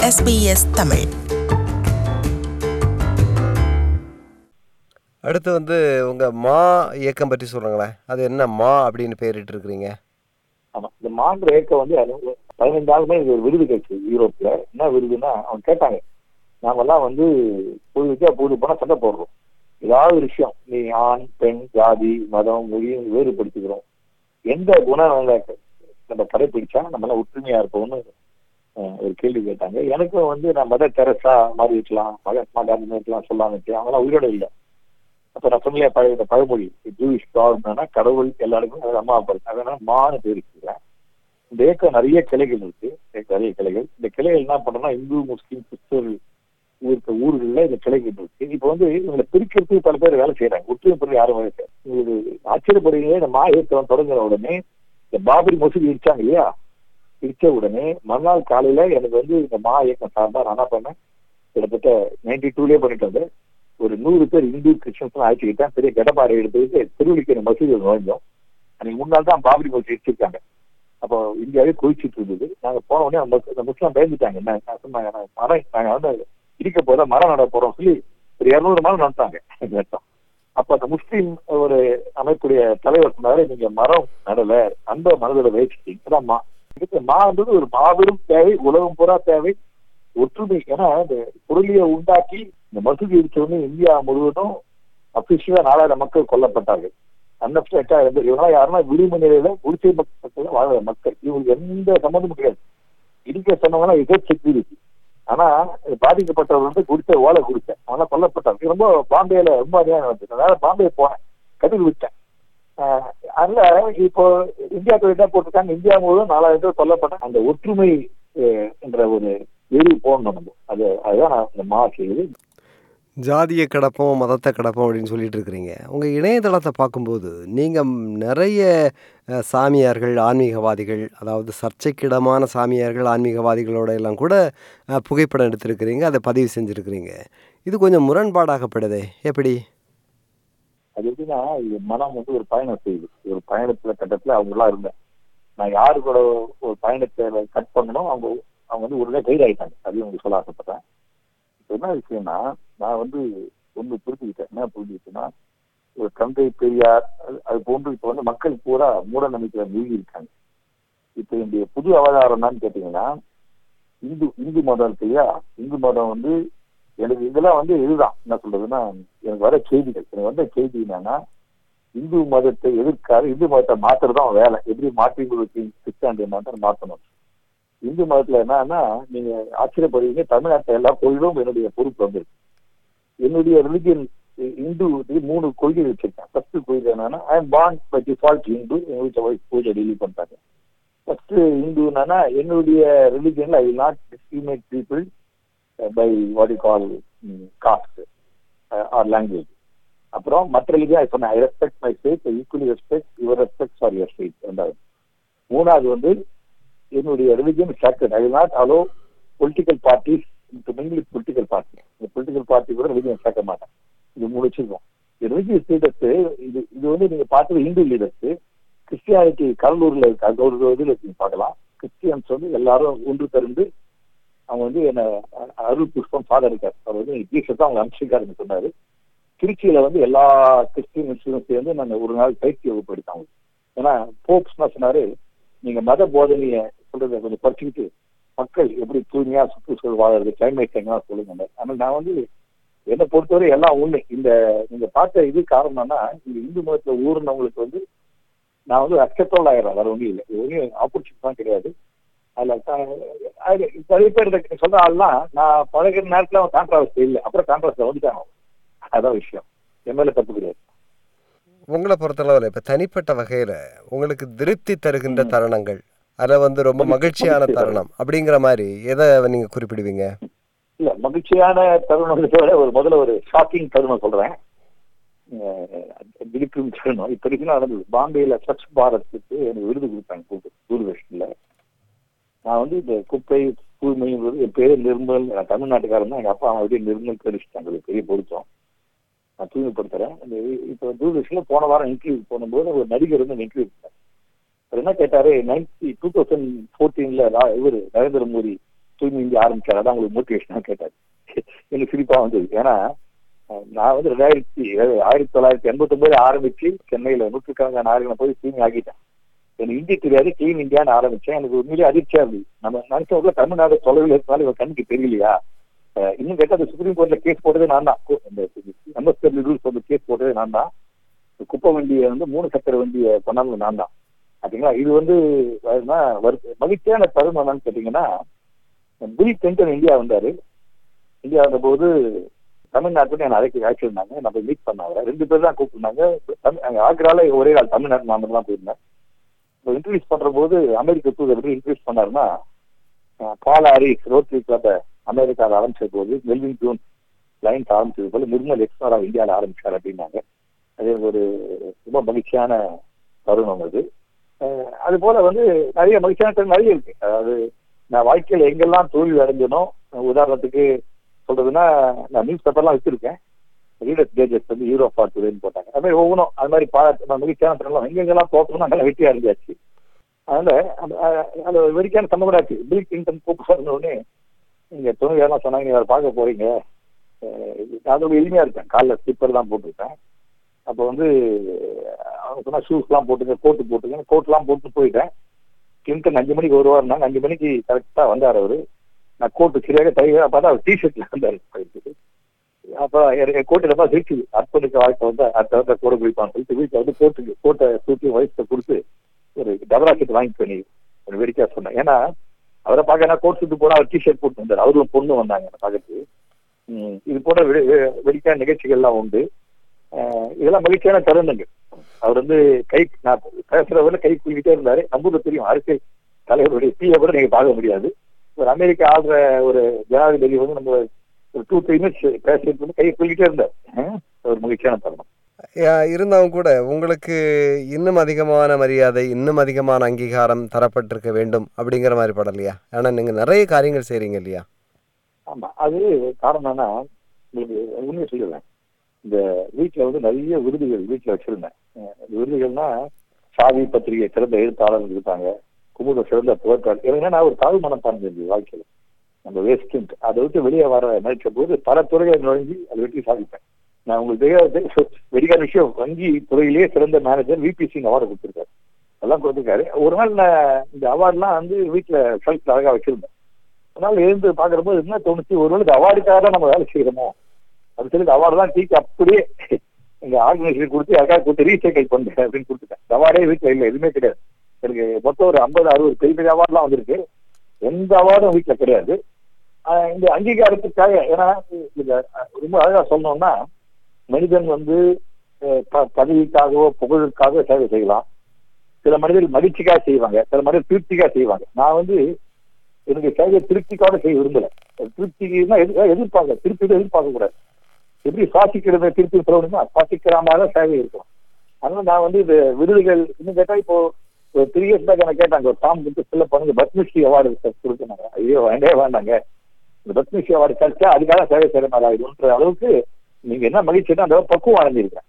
SBS Tamil அடுத்து வந்து உங்கள் மா இயக்கம் பற்றி சொல்லுங்களேன் அது என்ன மா அப்படின்னு பேரிட்டு இருக்கிறீங்க ஆமா இந்த மாநில இயக்கம் வந்து அது ஒரு பதினைந்து நாளுமே இது ஒரு விருது கிடைச்சு யூரோப்ல என்ன விருதுன்னா அவங்க கேட்டாங்க நாமெல்லாம் வந்து பொது வித்தியா பொது போனா சண்டை போடுறோம் ஏதாவது ஒரு விஷயம் நீ ஆண் பெண் ஜாதி மதம் மொழி வேறுபடுத்திக்கிறோம் எந்த குணம் நம்ம கடைபிடிச்சா நம்ம எல்லாம் ஒற்றுமையா இருப்போம்னு அஹ், ஒரு கேள்வி கேட்டாங்க எனக்கும் வந்து நான் மத தெரசா மாதிரி இருக்கலாம் மகாத்மா காந்தி மாதிரி இருக்கலாம் சொல்லலாம்னு நினைச்சேன். அவங்களாம் உயிரோட இல்லை அப்ப நான் சொன்னேன் பழைய இந்த பழமொழி ஜூயிஷ் காட்னா கடவுள் எல்லாருக்கும் அது அம்மா அப்பா இருக்கு அதனால மான்னு பேர் வச்சுக்கிறேன் இந்த இயக்கம் நிறைய கிளைகள் இருக்கு நிறைய கிளைகள் இந்த கிளைகள் என்ன பண்றோம்னா இந்து முஸ்லீம் கிறிஸ்தவர்கள் இருக்க ஊர்கள்ல இந்த கிளைகள் இருக்கு இப்ப வந்து இவங்களை பிரிக்கிறதுக்கு பல பேர் வேலை செய்யறாங்க ஒற்றுமை பெரிய யாரும் வேலை செய்யறாங்க. இது ஆச்சரியப்படுறீங்களே இந்த மா இயக்கம் தொடங்குற உடனே இந்த பாபரி மசூதி இடிச்சாங்க இல்லையா இடிச்ச உடனே மறுநாள் காலையில எனக்கு வந்து இந்த மா இயக்கம் சார்ந்தா நான் என்ன பண்ணேன் கிட்டத்தட்ட நைன்டி டூலயே பண்ணிட்டு வந்தேன் ஒரு நூறு பேர் இந்து கிறிஸ்டின்ஸ் அழைச்சிக்கிட்டேன் பெரிய கடப்பாறை எடுத்துக்கிட்டு திருவள்ளிக்கேணி மசூதியில் நுழைஞ்சோம் அன்னைக்கு முன்னாள் தான் பாபரி மசூதி இடிச்சிருக்காங்க அப்போ இந்தியாவே குளிச்சிட்டு இருந்தது நாங்க போன உடனே அந்த முஸ்- அந்த முஸ்லாம் பயந்துட்டாங்க என்ன நான் சொன்னாங்க நான் மரம் நாங்க வந்து இடிக்க போத மரம் நட போறோம் சொல்லி ஒரு இருநூறு மரம் நட்டாங்க நட்டோம் அப்ப அந்த முஸ்லீம் ஒரு அமைப்புடைய தலைவர் சொன்னாரு நீங்க மரம் நடல அந்த மனதில் வச்சுட்டீங்க அதான் மா இதுக்கு மான்றது ஒரு மாபெரும் தேவை உலகம் பூரா தேவை ஒற்றுமை ஏன்னா இந்த பொருளியை உண்டாக்கி இந்த மசூதி இடிச்ச உடனே இந்தியா முழுவதும் அபிஷியலா நாலாயிரம் மக்கள் கொல்லப்பட்டார்கள் அன்அப்டேட்டா இருந்து இவங்களாம் யாருன்னா விளிம்பு நிலையில குடிசை மக்கள் வாழ்ற மக்கள் இவங்களுக்கு எந்த சம்மந்தமும் கிடையாது இடிக்க சொன்னவங்கன்னா இதே செக்யூரிட்டி ஆனா இது பாதிக்கப்பட்டவர் வந்து குடிச்ச ஓலை குடிச்ச அவனா கொல்லப்பட்டாங்க இது ரொம்ப பாம்பேல ரொம்ப அதிகம் நடந்துச்சு அதனால பாம்பே போனேன் கதிர் விட்டேன் ஆஹ் அதனால இப்போ இந்தியா என்ன போட்டிருக்காங்க இந்தியா முழுவதும் நாலாயிரம் பேர் கொல்லப்பட்டாங்க அந்த ஒற்றுமை அஹ், என்ற ஒரு வெறி போடணும் நம்ம அது அதுதான் நான் இந்த மா செய்யுது ஜாதியை கிடப்போம் மதத்தை கிடப்போம் அப்படின்னு சொல்லிட்டு இருக்கிறீங்க உங்கள் இணையதளத்தை பார்க்கும்போது நீங்கள் நிறைய அஹ், சாமியார்கள் ஆன்மீகவாதிகள் அதாவது சர்ச்சைக்கிடமான சாமியார்கள் ஆன்மீகவாதிகளோட எல்லாம் கூட அஹ், புகைப்படம் எடுத்திருக்கிறீங்க அதை பதிவு செஞ்சுருக்கிறீங்க இது கொஞ்சம் முரண்பாடாகப்படுதே எப்படி அது எப்படின்னா இது மனம் வந்து ஒரு பயணம் செய்யுது ஒரு பயணத்துல கட்டத்துல அவங்க எல்லாம் இருந்தேன் நான் யாரு கூட ஒரு பயணத்தை கட் பண்ணணும் அவங்க அவங்க வந்து உடனே கைது ஆயிட்டாங்க அதையும் உங்களுக்கு சொல்ல ஆசைப்பட்டேன் இப்ப என்ன விஷயம்னா நான் வந்து ஒண்ணு புரிஞ்சுக்கிட்டேன் என்ன புரிஞ்சுக்கிட்டேன்னா ஒரு தந்தை பெரியார் அது- அது போன்று இப்ப வந்து மக்கள் பூரா மூட நம்பிக்கை மூழ்கி இருக்காங்க இப்ப என்னுடைய புது அவதாரம் என்னன்னு கேட்டீங்கன்னா இந்து இந்து மதம் இருக்கு இல்லையா இந்து மதம் வந்து எனக்கு இதெல்லாம் வந்து இதுதான் என்ன சொல்றதுன்னா எனக்கு வர செய்திகள் எனக்கு வந்த செய்தி என்னன்னா இந்து மதத்தை எதிர்க்காது இந்து மதத்தை மாத்துறது தான் வேலை எப்படி மாற்றி கொடுத்து கிறிஸ்டாண்டி மாத்திரம் மாத்தணும் இந்து மதத்துல என்னன்னா நீங்க ஆச்சரியப்படுவீங்க தமிழ்நாட்டுல எல்லா கோயிலும் என்னுடைய பொறுப்பு வந்து என்னுடைய ரிலிஜியன் இந்து இது மூணு கொள்கை வச்சிருக்கேன் ஃபர்ஸ்ட் கொள்கை என்னன்னா I am born by default Hindu எங்க வீட்டுல ஒய்ஃப் பூஜை டெய்லி பண்றாங்க ஃபர்ஸ்ட் இந்து என்னன்னா என்னுடைய ரிலிஜியன்ல I will not discriminate people by what you call caste or language அப்புறம் மற்ற ரிலிஜியன் சொன்னேன் I respect my faith equally respect your respect for your faith ரெண்டாவது மூணாவது வந்து என்னுடைய religion sacred I not allow political parties to mingle political party இந்த political party கூட religion சேர்க்க மாட்டேன் இது மூணு வச்சிருக்கோம் ரிலிஜியஸ் லீடர்ஸ் இது இது வந்து நீங்க பார்த்தது இந்து லீடர்ஸ் கிறிஸ்டியானிட்டி கடலூர்ல இருக்கு அது ஒரு இதுல நீங்க பார்க்கலாம் கிறிஸ்டியன்ஸ் வந்து எல்லாரும் ஒன்று திரண்டு அவங்க வந்து என்ன அ- அருள் புஷ்பம் ஃபாதர் இருக்கார் அவர் வந்து ஜீசஸ் அவங்க அம்சிக்காருன்னு சொன்னாரு திருச்சியில வந்து எல்லா கிறிஸ்டியன் இன்சூரன்ஸ் சேர்ந்து நாங்க ஒரு நாள் பயிற்சி வகுப்பு எடுத்தாங்க ஏன்னா போப்ஸ் என்ன சொன்னாரு நீங்க மத போதனைய சொல்றதை கொஞ்சம் படிச்சுக்கிட்டு மக்கள் எப்படி தூய்மையா சுற்றுச்சூழல் வாழறது கிளைமேட் சேஞ்ச் சொல்லுங்க ஆனால் நான் வந்து என்னை பொறுத்தவரை எல்லாம் ஒண்ணு இந்த நீங்க பார்த்த இது காரணம்னா இந்த இந்து மதத்துல ஊர்னவங்களுக்கு வந்து நான் வந்து அக்செப்டபிள் ஆயிடுறேன் வேற ஒன்றும் இல்லை இது ஒன்றும் ஆப்பர்ச்சுனிட்டி தான் கிடையாது அதுல க- அது நிறைய பேர் இதை சொல்ற ஆள்லாம் நான் பழகிற நேரத்துல அவன் கான்ட்ராவர்ஸ் இல்லை அப்புறம் கான்ட்ராவர்ஸ் வந்துட்டாங்க அவன். அதான் விஷயம் என் மேல தப்பு கிடையாது உங்களை பொறுத்தளவில் இப்போ தனிப்பட்ட வகையில் உங்களுக்கு திருப்தி தருகின்ற தருணங்கள் அதில் வந்து ரொம்ப மகிழ்ச்சியான தருணம் அப்படிங்கிற மாதிரி எதை நீங்கள் குறிப்பிடுவீங்க இல்ல மகிழ்ச்சியான தருணத்தை விட ஒரு முதல்ல ஒரு ஷாக்கிங் தருணம் சொல்றேன் அஹ் திடுக்கும் தருணம் இப்ப வரைக்கும் நடந்தது பாம்பேல ஸ்வச் பாரத்துக்கு எனக்கு விருது கொடுத்தாங்க கூட்டு தூர்தர்ஷன்ல நான் வந்து இந்த குப்பை தூய்மைங்கிறது என் பேரு நிர்மல் நான் தமிழ்நாட்டுக்காரன் தான் எங்க அப்பா அம்மா எப்படி நிர்மல் தெரிவிச்சிட்டாங்க அது பெரிய பொருத்தம் நான் தூய்மைப்படுத்துறேன் இந்த இப்போ தூர்தர்ஷன்ல போன வாரம் இன்டர்வியூ போகும்போது ஒரு நடிகர் வந்து இன்டர்வியூ அவர் என்ன கேட்டாரு நைன்டி டூ தௌசண்ட் ஃபோர்டீன்ல இவர் நரேந்திர மோடி தூய்மை இந்தியா ஆரம்பிச்சாரு அதான் உங்களுக்கு மோட்டிவேஷனா கேட்டாரு எனக்கு சிரிப்பா வந்தது ஏன்னா அஹ், நான் வந்து ரெண்டாயிரத்தி அதாவது ஆயிரத்தி தொள்ளாயிரத்தி எண்பத்தி ஒன்பது ஆரம்பிச்சு சென்னையில நூற்றுக்கணக்கான ஆறுகளை போய் தூய்மை ஆகிட்டேன் எனக்கு இந்தி தெரியாது கிளீன் இந்தியான்னு ஆரம்பிச்சேன் எனக்கு உண்மையிலேயே அதிர்ச்சியா இருந்தது நம்ம நினைச்சவங்கள தமிழ்நாடு தொலைவில் இருந்தாலும் இவன் கண்ணுக்கு தெரியலையா அஹ், இன்னும் கேட்டா அந்த சுப்ரீம் கோர்ட்ல கேஸ் போட்டதே நான் தான் எம்எஸ்டபிள்யூ ரூல்ஸ் வந்து கேஸ் போட்டதே நான் தான் குப்பை வண்டியை வந்து மூணு சக்கர வண்டியை கொண்டாந்து நான் தான் பாத்தீங்களா இது வந்து அதுனா வரு- மகிழ்ச்சியான தருணம் என்னன்னு கேட்டீங்கன்னா பில் கிளின்டன் இந்தியா வந்தாரு இந்தியா வந்தபோது தமிழ்நாட்டுல என்ன அழைக்க அழைச்சிருந்தாங்க நம்ம மீட் பண்ணாங்க ரெண்டு பேர் தான் கூப்பிட்டுருந்தாங்க தமிழ் அங்க ஆக்ரால ஒரே ஆள் தமிழ்நாட்டு மாமன் தான் போயிருந்தேன் இப்போ இன்ட்ரடியூஸ் பண்ற போது அமெரிக்க தூதர் எப்படி இன்ட்ரடியூஸ் பண்ணாருன்னா அஹ், பால் ஹாரிஸ் ரோட்டரி கிளப்ப அமெரிக்காவில் ஆரம்பிச்ச போது மெல்வின் ஜூன் லைன்ஸ் ஆரம்பிச்சது போல நிர்மல் எக்ஸ்மரா இந்தியாவில் ஆரம்பிச்சார் அப்படின்னாங்க அது ஒரு ரொம்ப மகிழ்ச்சியான தருணம் அது அஹ், அது போல வந்து நிறைய மகிழ்ச்சியான தருணம் நிறைய இருக்கு அதாவது நான் வாழ்க்கையில எங்கெல்லாம் தோல்வி அடைஞ்சனோ உதாரணத்துக்கு சொல்றதுன்னா நான் நியூஸ் பேப்பர்லாம் வச்சிருக்கேன் ரீடர்ஸ் டேஜஸ் வந்து யூரோ ஃபார் டுடேன்னு போட்டாங்க அது மாதிரி ஒவ்வொன்றும் அது மாதிரி பா மகிழ்ச்சியான தருணம் எங்கெங்கெல்லாம் தோற்றணும் அங்கெல்லாம் வெற்றி அடைஞ்சாச்சு அதனால அந்த- அஹ், அது ஒரு வெறிக்கான சம்பவம் கூட ஆச்சு பில் கிளின்டன் கூப்பிட்டு உடனே நீங்க துணை வேலை சொன்னாங்க நீங்க அவரை பார்க்க போறீங்க அஹ், அது ஒரு எளிமையா இருக்கேன் காலைல ஸ்லிப்பர் தான் போட்டிருக்கேன் அப்போ வந்து அவங்க சொன்னா ஷூஸ் எல்லாம் போட்டுங்க கோட்டு போட்டுங்க கோட் எல்லாம் போட்டு போயிட்டேன் கிளின்டன் அஞ்சு மணிக்கு வருவாருனாங்க அஞ்சு மணிக்கு கரெக்டா வந்தார் அவரு நான் கோட்டு சரியாக தைவ பார்த்தா அவர் டிஷர்ட்ல வந்தாரு அப்ப என் கோட்டு ரொம்ப சிரிச்சுது அர்ப்பணிக்க வாழ்க்கை வந்து அடுத்த வருஷம் கூட குடிப்பான்னு சொல்லிட்டு வீட்டுல வந்து கோட்டுக்கு கோட்டை தூக்கி வயசுல கொடுத்து ஒரு டபரா செட் வாங்கி பண்ணி ஒரு வேடிக்கையா சொன்னேன் ஏன்னா அவரை பார்க்க நான் கோட் சுட்டு போனா அவர் டிஷர்ட் போட்டு வந்தார் அவரும் பொண்ணு வந்தாங்க என்னை பார்க்கறதுக்கு உம் இது போன்ற வெ- வெ- வெடிக்கான நிகழ்ச்சிகள்லாம் உண்டு அஹ் இதெல்லாம் மகிழ்ச்சியான தருணங்கள் அவர் வந்து கை நான் பேசுறவரை கை குளிக்கிட்டே இருந்தாரு நம்புறது தெரியும் அரசியல் தலைவருடைய தீய கூட நீங்க பார்க்க முடியாது ஒரு அமெரிக்கா ஆள்ற ஒரு ஜனாதிபதி வந்து நம்ம ஒரு டூ த்ரீ மினிட்ஸ் பேசிட்டு வந்து கையை குளிக்கிட்டே இருந்தார் அஹ் ஒரு மகிழ்ச்சியான தருணம் யா- இருந்தாலும் கூட உங்களுக்கு இன்னும் அதிகமான மரியாதை இன்னும் அதிகமான அங்கீகாரம் தரப்பட்டிருக்க வேண்டும் அப்படிங்கிற மாதிரி படலையா ஏன்னா நீங்க நிறைய காரியங்கள் செய்றீங்க இல்லையா ஆமா அது காரணம் என்னன்னா உங்களுக்கு உண்மையை சொல்லுவேன் இந்த வீட்டுல வந்து நிறைய விருதுகள் வீட்டுல வச்சிருந்தேன் அஹ் இந்த விருதுகள்னா சாதி பத்திரிகை சிறந்த எழுத்தாளர்கள் இருப்பாங்க குமுத சிறந்த புகழ்பாடு ஏன்னா நான் ஒரு தாழ்வு மனப்பான்மை இருந்தது வாழ்க்கையில நம்ம வேஸ்ட் அதை விட்டு வெளியே வர நினைச்ச போது பல துறைகளை நுழைஞ்சு அதை வெற்றி சாதிப்பேன் நான் உங்களுக்கு தெரியாது வெடிக்காத விஷயம் வங்கி துறையிலேயே சிறந்த மேனேஜர் விபி சிங் அவார்டு கொடுத்திருக்காரு அதெல்லாம் கொடுத்திருக்காரு ஒரு நாள் நான் இந்த அவார்ட்லாம் வந்து வீட்டுல ஷெல்ஃப்ல அழகா வச்சிருந்தேன் ஒரு நாள் எழுந்து பாக்குறப்போ என்ன தோணுச்சு ஒரு வேளை அவார்டுக்காக தான் நம்ம வேலை செய்யறோமோ அது சொல்லி அவார்டு தான் தீக்கி அப்படியே எங்க ஆர்கனைசேஷன் கொடுத்து அதுக்காக கொடுத்து ரீசைக்கிள் பண்ணுறேன் அப்படின்னு கொடுத்துட்டேன் அவார்டே வீட்டுல இல்லை எதுவுமே கிடையாது எனக்கு மொத்தம் ஒரு ஐம்பது அறுபது பெரிய பெரிய அவார்ட்லாம் வந்திருக்கு எந்த அவார்டும் வீட்டுல கிடையாது ஆஹ் இந்த அங்கீகாரத்துக்காக ஏன்னா இது ரொம்ப அழகா சொல்லணும்னா மனிதன் வந்து அஹ், ப- பதவிக்காகவோ புகழுக்காகவோ சேவை செய்யலாம் சில மனிதர்கள் மகிழ்ச்சிக்காக செய்வாங்க சில மனிதர் திருப்திக்காக செய்வாங்க நான் வந்து எனக்கு சேவையை திருப்திக்காக செய்ய விரும்பல திருப்திக்குன்னா எது எதிர்பார்க்க திருப்தி எதிர்பார்க்க கூடாது எப்படி சுவாசிக்கிறத திருப்பி சொல்லணுமா சுவாசிக்கிற மாதிரி தான் சேவை இருக்கும் அதனால நான் வந்து இது விருதுகள் இன்னும் கேட்டா இப்போ ஒரு த்ரீ இயர்ஸ் பேக் எனக்கு கேட்டாங்க ஒரு ஃபார்ம் கொடுத்து ஃபில்அப் பண்ணுங்க பத்மஸ்ரீ அவார்டு கொடுத்தாங்க ஐயோ வேண்டே வேண்டாங்க இந்த பத்மஸ்ரீ அவார்டு கிடைச்சா அதுக்காக சேவை செய்யற மாதிரி ஆயிடும்ன்ற அளவுக்கு நீங்க என்ன மகிழ்ச்சினா அந்த பக்குவம் அடைஞ்சிருக்கேன்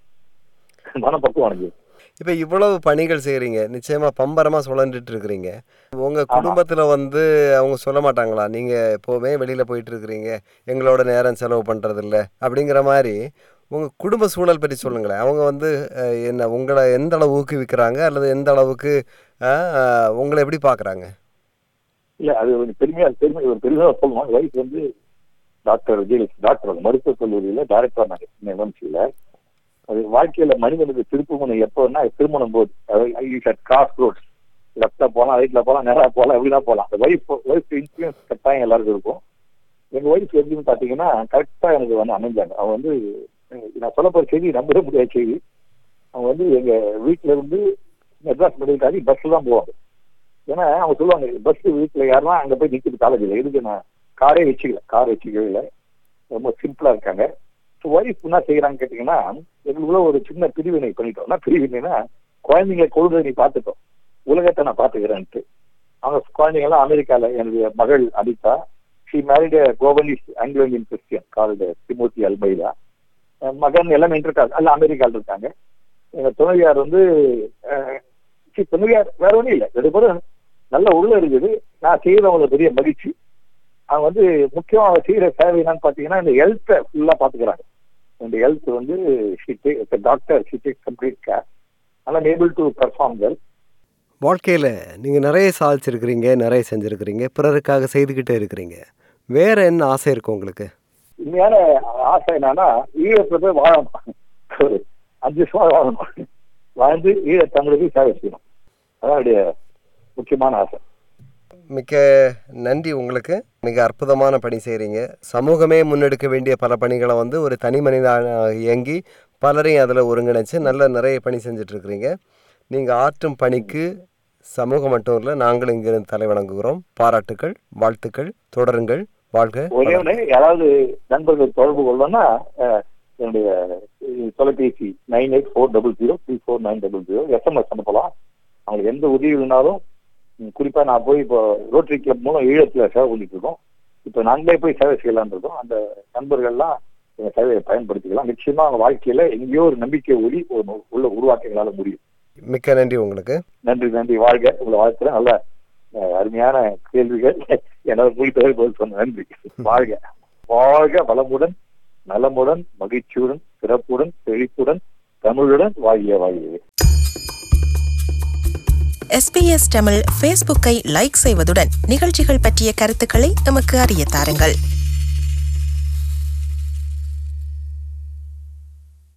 மன பக்குவம் அடைஞ்சிருக்கேன் இப்போ இவ்வளவு பணிகள் செய்கிறீங்க நிச்சயமாக பம்பரமாக சுழண்டுட்டு இருக்கிறீங்க உங்கள் குடும்பத்தில் வந்து அவங்க சொல்ல மாட்டாங்களா நீங்கள் எப்போவுமே வெளியில் போயிட்டு இருக்கிறீங்க எங்களோட நேரம் செலவு பண்ணுறதில்ல அப்படிங்கிற மாதிரி உங்கள் குடும்ப சூழல் பற்றி சொல்லுங்களேன் அவங்க வந்து அஹ், என்ன உங்களை எந்த அளவு ஊக்குவிக்கிறாங்க அல்லது எந்த அளவுக்கு அஹ், அஹ், உங்களை எப்படி பார்க்குறாங்க இல்ல அது ஒரு பெருமையா பெருமை ஒரு பெருமையா சொல்லுவோம் வைஃப் வந்து டாக்டர் விஜயலட்சுமி டாக்டர் மருத்துவக் கல்லூரியில டைரக்டர் நாங்க எம்எம்சியில அது வாழ்க்கையில மனிதனுக்கு திருப்புமுனை எப்போன்னா திருமணம் போது கிராஸ் ரோட்ஸ் லெப்ட்ல போலாம் ரைட்ல போலாம் நேரா போலாம் எப்படிதான் போலாம் அந்த ஒய்ஃப் ஒய்ஃப் இன்ஃபுளுன்ஸ் கட்டாயம் எல்லாருக்கும் இருக்கும் எங்க ஒய்ஃப் எப்படின்னு பாத்தீங்கன்னா கரெக்டா எனக்கு வந்து அமைஞ்சாங்க அவங்க வந்து அஹ் நான் சொல்ல போற செய்தி நம்பவே முடியாத செய்தி அவங்க வந்து எங்க வீட்டுல இருந்து மெட்ராஸ் மெடிக்கல் காலேஜ் பஸ்ல தான் போவாங்க ஏன்னா அவங்க சொல்லுவாங்க பஸ் வீட்டுல யாருன்னா அங்க போய் நிக்குது காலேஜ்ல எதுக்கு நான் காரே வச்சுக்கல கார் வச்சுக்கவே இல்லை ரொம்ப சிம்பிளா இருக்காங்க ஒய்ஃப் என்ன செய்யறாங்க கேட்டீங்கன்னா எங்களுக்குள்ள ஒரு சின்ன பிரிவினை பண்ணிட்டோம்னா பிரிவினைனா குழந்தைங்களை கொள்கை நீ பார்த்துட்டோம் உலகத்தை நான் பாத்துக்கிறேன்ட்டு அவங்க குழந்தைங்க எல்லாம் அமெரிக்கால என்னுடைய மகள் அனிதா ஷி மேரிட் குளோபலிஸ் Anglo Indian Christian called Timothy Almeida என் மகன் எல்லாம் இருக்காங்க எல்லாம் அமெரிக்கால இருக்காங்க எங்க துணைவியார் வந்து அஹ், சி, துணைவியார் வேற ஒண்ணும் இல்லை ரெண்டு பேரும் நல்ல உள்ள இருக்குது நான் செய்யறவங்க பெரிய மகிழ்ச்சி அவங்க வந்து முக்கியம் அவங்க செய்யற சேவை என்னன்னு பாத்தீங்கன்னா இந்த ஹெல்த்தை ஃபுல்லா பாத்துக்கிறாங்க இந்த ஹெல்த் வந்து doctor she take complete care அதெல்லாம் ஏபிள் டு பர்ஃபார்ம் வெல் வாழ்க்கையில் நீங்கள் நிறைய சாதிச்சிருக்கிறீங்க நிறைய செஞ்சுருக்கிறீங்க பிறருக்காக செய்துக்கிட்டே இருக்கிறீங்க வேறு என்ன ஆசை இருக்கு உங்களுக்கு உண்மையான ஆசை என்னன்னா ஈழத்துல போய் வாழணும் ஒரு அஞ்சு வருஷமா வாழணும் வாழ்ந்து ஈழ தமிழுக்கு சேவை செய்யணும் அதான் என்னுடைய முக்கியமான ஆசை மிக்க நன்றி உங்களுக்கு மிக அற்புதமான பணி செய்கிறீங்க சமூகமே முன்னெடுக்க வேண்டிய பல பணிகளை வந்து ஒரு தனி மனிதனாக இயங்கி பலரையும் அதில் ஒருங்கிணைச்சு நல்ல நிறைய பணி செஞ்சிட்ருக்கிறீங்க நீங்கள் ஆற்றும் பணிக்கு சமூகம் மட்டும் இல்லை நாங்களும் இங்கிருந்து தலை வணங்குகிறோம் பாராட்டுக்கள் வாழ்த்துக்கள் தொடருங்கள் வாழ்க ஒரே ஒன்று யாராவது நண்பர்கள் தொடர்பு கொள்ளணும்னா அஹ், என்னுடைய அஹ், தொலைபேசி nine eight four double zero three four nine double zero SMS அனுப்பலாம் அவங்களுக்கு எந்த உதவி வேணாலும் ம், குறிப்பா நான் போய் இப்போ ரோட்டரி கிளப் மூலம் ஈழத்துல சேவை பண்ணிட்டு இருக்கோம் இப்போ நாங்களே போய் சேவை செய்யலாம்னு இருக்கோம் அந்த நண்பர்கள்லாம் எங்க சேவையை பயன்படுத்திக்கலாம் நிச்சயமா அவங்க வாழ்க்கையில எங்கேயோ ஒரு நம்பிக்கை ஒளி ஒரு உள்ள உருவாக்க எங்களால முடியும் மிக்க நன்றி உங்களுக்கு நன்றி நன்றி வாழ்க உங்களை வாழ்த்துறேன் நல்ல அஹ், அருமையான கேள்விகள் என்னால் முடித்தவரை பதில் சொன்ன நன்றி வாழ்க வாழ்க வளமுடன் நலமுடன் மகிழ்ச்சியுடன் சிறப்புடன் செழிப்புடன் தமிழுடன் வாழிய வாழியவே SBS தமிழ் ஃபேஸ்புக்கை லைக் செய்வதுடன் நிகழ்ச்சிகள் பற்றிய கருத்துக்களை எமக்கு அறிய தாருங்கள்